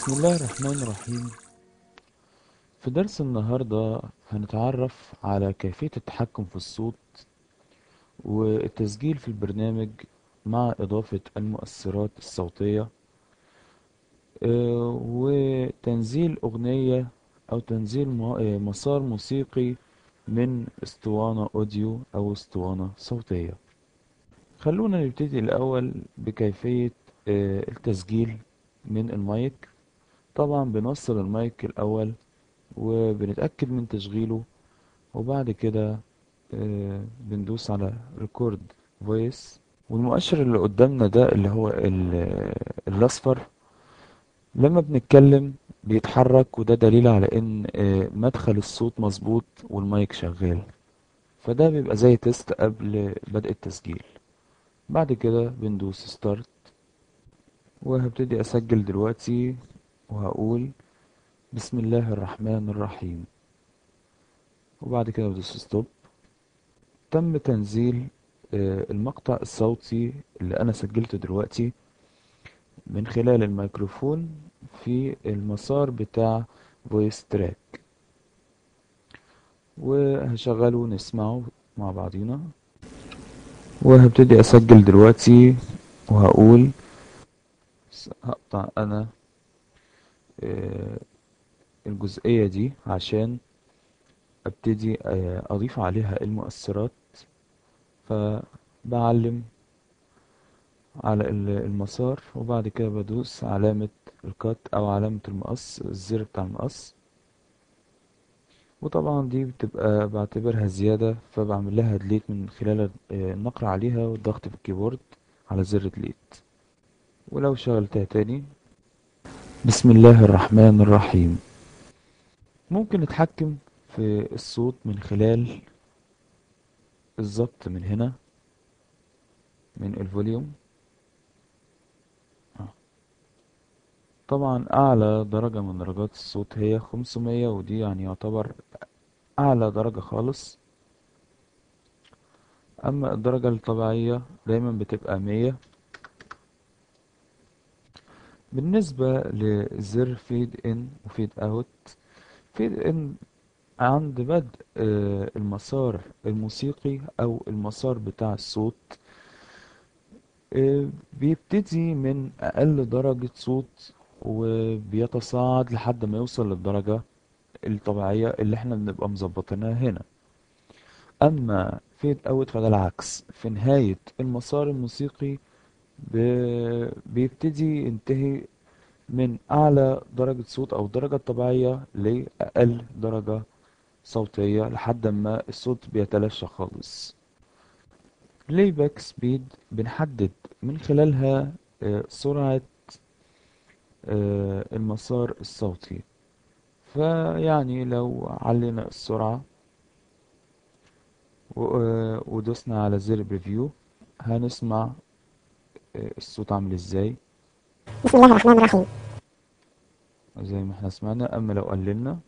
بسم الله الرحمن الرحيم في درس النهاردة هنتعرف على كيفية التحكم في الصوت والتسجيل في البرنامج مع إضافة المؤثرات الصوتية آه، وتنزيل أغنية أو تنزيل م- آه، مسار موسيقي من اسطوانة أوديو أو اسطوانة صوتية خلونا نبتدي الأول بكيفية آه، التسجيل من المايك طبعا بنوصل المايك الأول وبنتأكد من تشغيله وبعد كده آه، بندوس على ريكورد فويس والمؤشر اللي قدامنا ده اللي هو ال- الأصفر لما بنتكلم بيتحرك وده دليل على ان آه، مدخل الصوت مظبوط والمايك شغال فده بيبقى زي تيست قبل بدء التسجيل بعد كده بندوس ستارت وهبتدي اسجل دلوقتي وهقول بسم الله الرحمن الرحيم وبعد كده بدوس ستوب تم تنزيل آه، المقطع الصوتي اللي انا سجلته دلوقتي من خلال الميكروفون في المسار بتاع فويس تراك وهشغله نسمعه مع بعضينا وهبتدي اسجل دلوقتي وهقول س- هقطع انا آه، الجزئية دي عشان ابتدي آه، اضيف عليها المؤثرات فبعلم على ال- المسار وبعد كده بدوس علامة الكات او علامة المقص الزر بتاع المقص وطبعا دي بتبقى بعتبرها زيادة فبعمل لها ديليت من خلال آه، النقر عليها والضغط في الكيبورد على زر ديليت ولو شغلتها تاني بسم الله الرحمن الرحيم ممكن نتحكم في الصوت من خلال الضبط من هنا من الفوليوم آه. طبعا اعلى درجة من درجات الصوت هي 500 ودي يعني يعتبر اعلى درجة خالص اما الدرجة الطبيعية دايما بتبقى 100 بالنسبة لزر فيد ان وفيد اوت فيد ان عند بدء آه، المسار الموسيقي او المسار بتاع الصوت آه، بيبتدي من اقل درجة صوت وبيتصاعد لحد ما يوصل للدرجة الطبيعية اللي احنا بنبقى مظبطينها هنا اما فيد اوت فده العكس في نهاية المسار الموسيقي ب- بيبتدي ينتهي من اعلى درجة صوت او الدرجة الطبيعية لاقل درجة صوتية لحد ما الصوت بيتلاشى خالص بلاي باك سبيد بنحدد من خلالها آه، سرعة آه، المسار الصوتي فيعني لو علينا السرعة و- آه، ودوسنا على زر بريفيو هنسمع آه، الصوت عامل ازاي بسم الله الرحمن الرحيم زي ما احنا سمعنا اما لو قللنا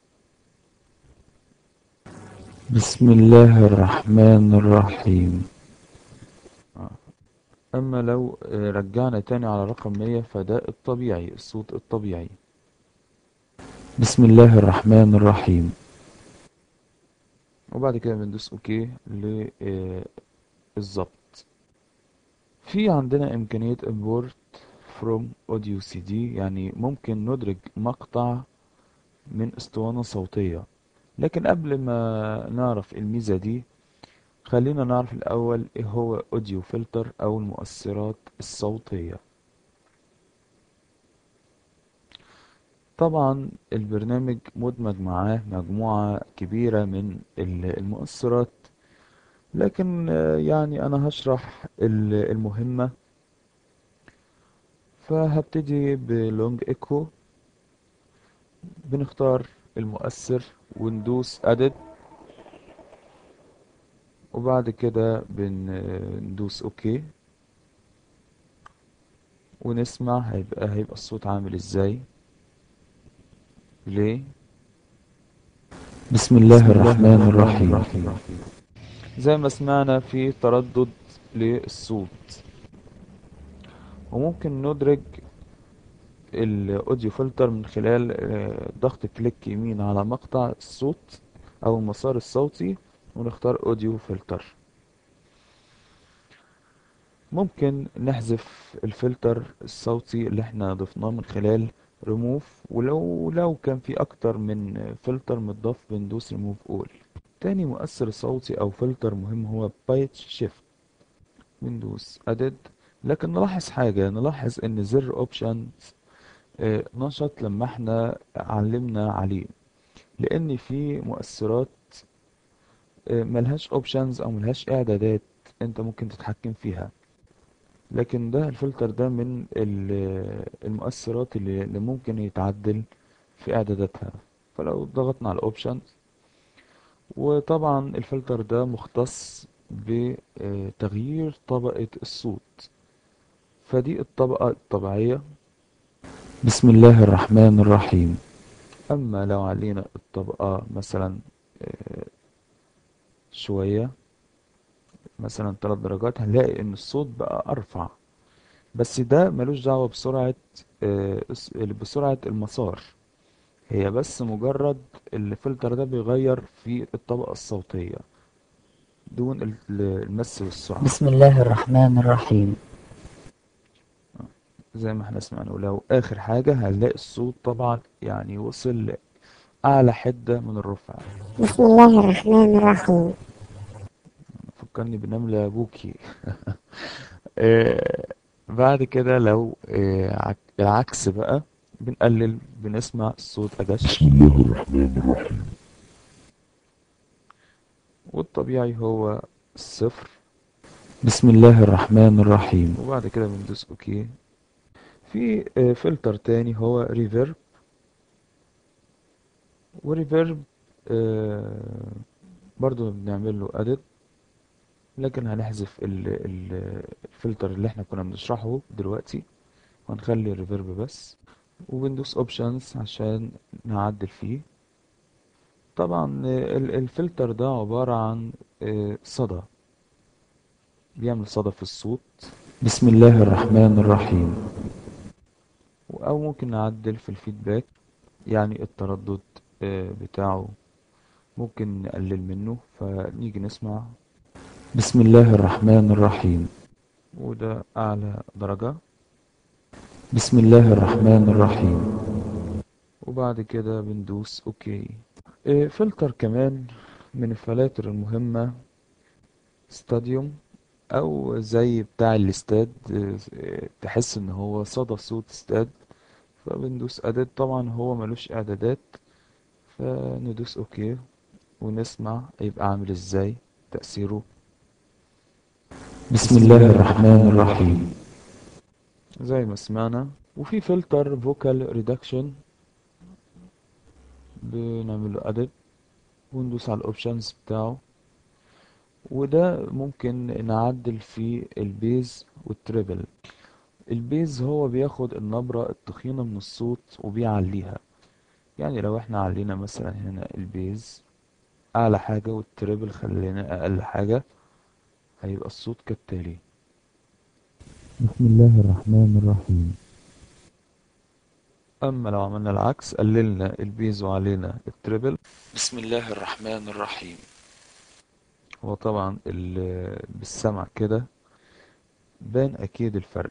بسم الله الرحمن الرحيم آه. اما لو آه، رجعنا تاني على رقم 100 فده الطبيعي الصوت الطبيعي بسم الله الرحمن الرحيم وبعد كده بندوس اوكي للظبط في عندنا امكانية import from audio CD يعني ممكن ندرج مقطع من اسطوانة صوتية لكن قبل ما نعرف الميزة دي خلينا نعرف الأول إيه هو أوديو فلتر أو المؤثرات الصوتية طبعا البرنامج مدمج معاه مجموعة كبيرة من ال- المؤثرات لكن آه، يعني أنا هشرح ال- المهمة فهبتدي بلونج إيكو بنختار المؤثر وندوس Edit وبعد كده بندوس اوكي ونسمع هيبقى هيبقى الصوت عامل ازاي ليه بسم الله الرحمن الرحيم زي ما سمعنا في تردد للصوت وممكن ندرج الاوديو فلتر من خلال آه، ضغط كليك يمين على مقطع الصوت او المسار الصوتي ونختار اوديو فلتر ممكن نحذف الفلتر الصوتي اللي احنا ضفناه من خلال ريموف ولو لو كان في اكتر من فلتر متضاف بندوس ريموف اول تاني مؤثر صوتي او فلتر مهم هو بايتش شيفت بندوس ادد لكن نلاحظ حاجة نلاحظ ان زر اوبشنز نشط لما احنا علمنا عليه لان في مؤثرات آه، ملهاش اوبشنز او ملهاش اعدادات انت ممكن تتحكم فيها لكن ده الفلتر ده من ال- المؤثرات اللي اللي ممكن يتعدل في اعداداتها فلو ضغطنا على اوبشنز وطبعا الفلتر ده مختص بتغيير طبقة الصوت فدي الطبقة الطبيعية بسم الله الرحمن الرحيم أما لو علينا الطبقة مثلا آه، شوية مثلا ثلاث درجات هنلاقي إن الصوت بقى أرفع بس ده ملوش دعوة بسرعة آه، الس- بسرعة المسار هي بس مجرد الفلتر ده بيغير في الطبقة الصوتية دون ال- المس والسرعة بسم الله الرحمن الرحيم زي ما احنا سمعنا ولو آخر حاجة هنلاقي الصوت طبعا يعني وصل لأعلى حدة من الرفع بسم الله الرحمن الرحيم فكرني بنملة بوكي آه، بعد كده لو آه، عك- العكس بقى بنقلل بنسمع الصوت أدش والطبيعي هو الصفر بسم الله الرحمن الرحيم وبعد كده بندوس اوكي في آه، فلتر تاني هو ريفيرب وريفيرب آه، برضو بنعمل له اديت لكن هنحذف ال- ال- الفلتر اللي احنا كنا بنشرحه دلوقتي وهنخلي الريفيرب بس وبندوس اوبشنز عشان نعدل فيه طبعا آه، ال- الفلتر ده عبارة عن آه، صدى بيعمل صدى في الصوت بسم الله الرحمن الرحيم أو ممكن نعدل في الفيدباك يعني التردد آه، بتاعه ممكن نقلل منه فنيجي نسمع بسم الله الرحمن الرحيم وده أعلى درجة بسم الله الرحمن الرحيم وبعد كده بندوس أوكي آه، فلتر كمان من الفلاتر المهمة ستاديوم او زي بتاع الاستاد آه، تحس ان هو صدى صوت استاد فبندوس اعداد طبعا هو ملوش اعدادات فندوس اوكي ونسمع يبقى عامل ازاي تأثيره بسم الله الرحمن الرحيم زي ما سمعنا وفي فلتر فوكال ريدكشن بنعمل له اديت وندوس على الاوبشنز بتاعه وده ممكن نعدل فيه البيز والتريبل البيز هو بياخد النبرة التخينة من الصوت وبيعليها يعني لو احنا علينا مثلا هنا البيز اعلى حاجة والتريبل خلينا اقل حاجة هيبقى الصوت كالتالي بسم الله الرحمن الرحيم اما لو عملنا العكس قللنا البيز وعلينا التريبل بسم الله الرحمن الرحيم هو طبعا ال- بالسمع كده بان اكيد الفرق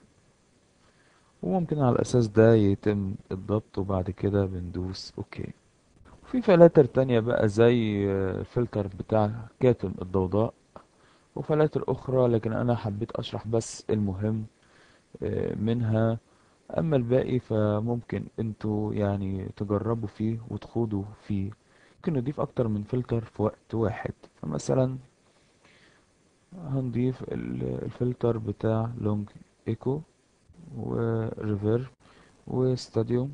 وممكن على الاساس ده يتم الضبط وبعد كده بندوس اوكي وفي فلاتر تانية بقى زي الفلتر بتاع كاتم الضوضاء وفلاتر اخرى لكن انا حبيت اشرح بس المهم آه، منها اما الباقي فممكن انتوا يعني تجربوا فيه وتخوضوا فيه ممكن نضيف اكتر من فلتر في وقت واحد فمثلا هنضيف ال- الفلتر بتاع لونج ايكو وريفيرب وستاديوم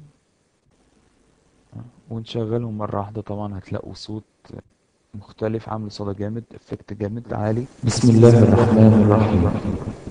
ونشغلهم مرة واحدة طبعا هتلاقوا صوت مختلف عامل صدى جامد افكت جامد عالي بسم الله الرحمن الرحيم